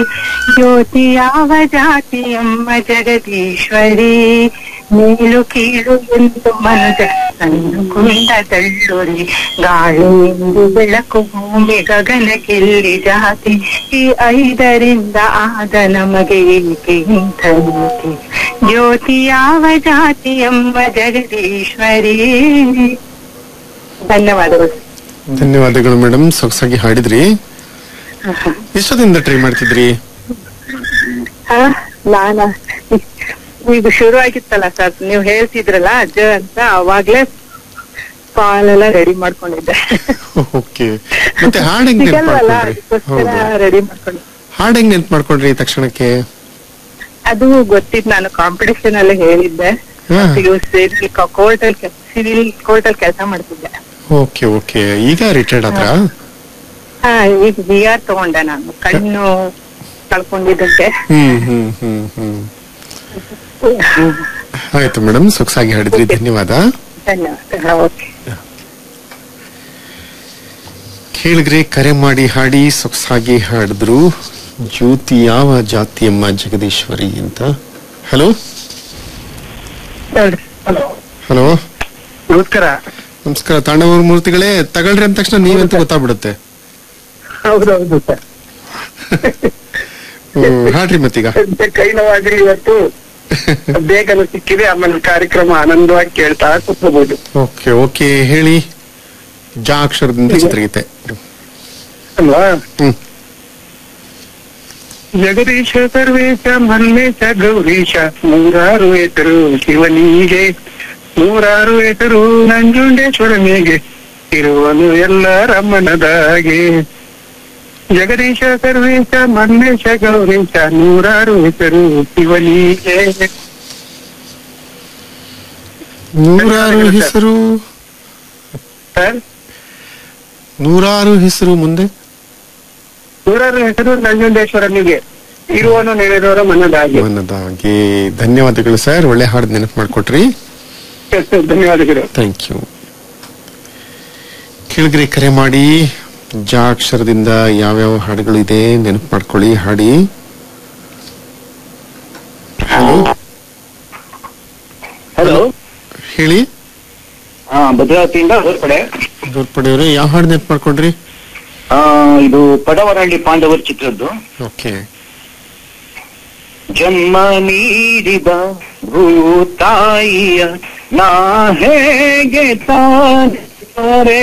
ಜ್ಯೋತಿ ಯಾವ ಜಾತಿಯಮ್ಮ ಜಗದೀಶ್ವರಿ ಮೇಲು ಕೀಳು ಎಂದು ಮನುಜ ಕಂಡುಕೊಂಡ ತಳ್ಳುರಿ ಗಾಳಿ ಎಂದು ಬೆಳಕು ಭೂಮಿ ಗಗನಕ್ಕೆಲ್ಲಿ ಜಾತಿ ಈ ಐದರಿಂದ ಆದ ನಮಗೆ ಏಕೆ ಇಂಥ ನೀತಿ ಜ್ಯೋತಿ ಯಾವ ಜಾತಿಯಮ್ಮ ಜಗದೀಶ್ವರಿ ಧನ್ಯವಾದಗಳು ಧನ್ಯವಾದಗಳು ಮೇಡಮ್ ಸೊಗಸಾಗಿ ಹಾಡಿದ್ರಿ ಎಷ್ಟೊತ್ತಿಂದ ಟ್ರೈ ಮಾಡ್ತಿದ್ರಿ ಹಾ ನಾನ ಈಗ ಶುರು ಆಗಿತ್ತಲ್ಲ ಸರ್ ನೀವು ಹೇಳ್ತಿದ್ರಲ್ಲ ಅಜ್ಜ ಅಂತ ಅವಾಗ್ಲೇ ಕಾಲೆಲ್ಲ ರೆಡಿ ಮಾಡ್ಕೊಂಡಿದ್ದೆ ಓಕೆ ಮತ್ತೆ ಹಾಡ್ ಹೆಂಗ್ ನೆನ್ಪ್ ಸಿಗಲ್ವಲ್ಲ ಮಾಡ್ಕೊಂಡ್ರಿ ಅದಕ್ಕೋಸ್ಕರ ಹೌದು ರೆಡಿ ಮಾಡ್ಕೊಂಡೆ ಹಾಡ್ ಹೆಂಗ್ ನೆನ್ಪ್ ಮಾಡ್ಕೊಂಡ್ರಿ ತಕ್ಷಣಕ್ಕೆ ಅದು ಗೊತ್ತಿತ್ತು ನಾನು ಕಾಂಪಿಟೇಷನ್ ಅಲ್ಲಿ ಹೇಳಿದ್ದೆ ಹಾ. ಕೋರ್ಟ್ ಅಲ್ಲಿ ಸಿವಿಲ್ ಕೋರ್ಟ್ ಅಲ್ಲಿ ಕೆಲಸ ಮಾಡ್ತಿದ್ದೆ ಓಕೆ ಓಕೆ ಈಗ ರಿಟೈರ್ಡ್ ಆದ್ರ ಹಾ ಈಗ ಬಿ ಆರ್ ತಗೊಂಡೆ ನಾನು ಕಣ್ಣು ಕಳ್ಕೊಂಡಿದ್ದಕ್ಕೆ ಹ್ಮ್ ಹ್ಮ್ ಹ್ಮ್ ಹ್ಮ್ ಆಯ್ತು ಮೇಡಮ್ ಸೊಗಸಾಗಿ ಹಾಡಿದ್ರಿ ಧನ್ಯವಾದ ಧನ್ಯವಾದ ಓಕೆ ಕೇಳಿದ್ರಿ ಕರೆ ಮಾಡಿ ಹಾಡಿ ಸೊಗಸಾಗಿ ಹಾಡಿದ್ರು ಜ್ಯೋತಿ ಯಾವ ಜಾತಿಯಮ್ಮ ಜಗದೀಶ್ವರಿ ಅಂತ ಹಲೋ ನೋಡ್ರಿ ಹಲೋ ನಮಸ್ಕಾರ ನಮಸ್ಕಾರ ತಾಂಡವ ಮೂರ್ತಿಗಳೇ ತಗೊಳ್ರಿ ಅಂದ ತಕ್ಷಣ ನೀವಂತ ಗೊತ್ತಾಗ್ಬಿಡುತ್ತೆ ಹೌದೌದು ಸರ್ ಹ್ಮ್, ಹಾಡ್ರಿ ಮತ್ತೀಗ ಕೈ ನೋವಾಗ್ಲಿ ಇವತ್ತು ಬೇಗನೆ ಸಿಕ್ಕಿದೆ ಆಮೇಲೆ ಕಾರ್ಯಕ್ರಮ ಆನಂದವಾಗಿ ಕೇಳ್ತಾ ಕೂತ್ಕೋಬಹುದು ಓಕೆ ಓಕೆ ಹೇಳಿ ಜಾ ಅಕ್ಷರದಿಂದ ಚಿತ್ರಗೀತೆ ಅಲ್ವಾ ಹ್ಮ್ ಜಗದೀಶ ಸರ್ವೇಶ ಮಲ್ಲೇಶ ಗೌರೀಶ ನೂರಾರು ಹೆಸರು ಶಿವನಿಗೆ ನೂರಾರು ಹೆಸರು ನಂಜುಂಡೇಶ್ವರನಿಗೆ ಇರುವನು ಎಲ್ಲ ರಮಣದಾಗೆ ಜಗದೀಶ ಸರ್ವೇಶ ಮಲ್ಲೇಶ ಗೌರೀಶ ನೂರಾರು ಹೆಸರು ಶಿವನಿಗೆ ನೂರಾರು ಹೆಸರು ಸರ್ ನೂರಾರು ಹೆಸರು ಮುಂದೆ ನೂರಾರು ಹೆಸರು ನಂಜುಂಡೇಶ್ವರನಿಗೆ ಇರುವನು ನೆನೆದವರ ಮನದಾಗೆ ಮನದಾಗಿ ಧನ್ಯವಾದಗಳು ಸರ್ ಒಳ್ಳೆ ಹಾಡು ನೆನಪು ಮಾಡ್ಕೊಟ್ರಿ ಧನ್ಯವಾದಗಳು ಥ್ಯಾಂಕ್ ಯು ಕೇಳಿದ್ರಿ ಕರೆ ಮಾಡಿ ಜಾ ಅಕ್ಷರದಿಂದ ಯಾವ್ಯಾವ ಹಾಡುಗಳು ಇದೆ ನೆನಪು ಮಾಡ್ಕೊಳ್ಳಿ ಹಾಡಿ ಹಲೋ ಹಲೋ ಹೇಳಿ ಹಾ ಭದ್ರಾವತಿಯಿಂದ ಹೊರಗಡೆ ದೂರ್ಪಡೆಯವರು ಯಾವ ಹಾಡು ನೆನಪು ಮಾಡ್ಕೊಂಡ್ರಿ ಆ, ಇದು ಪಡವರಹಳ್ಳಿ ಪಾಂಡವರ ಚಿತ್ರದ್ದು ಓಕೆ ಜನ್ಮ ನೀಡಿದ ಭೂತಾಯಿಯ ನಾ ಹೇಗೆ ತಾನೆ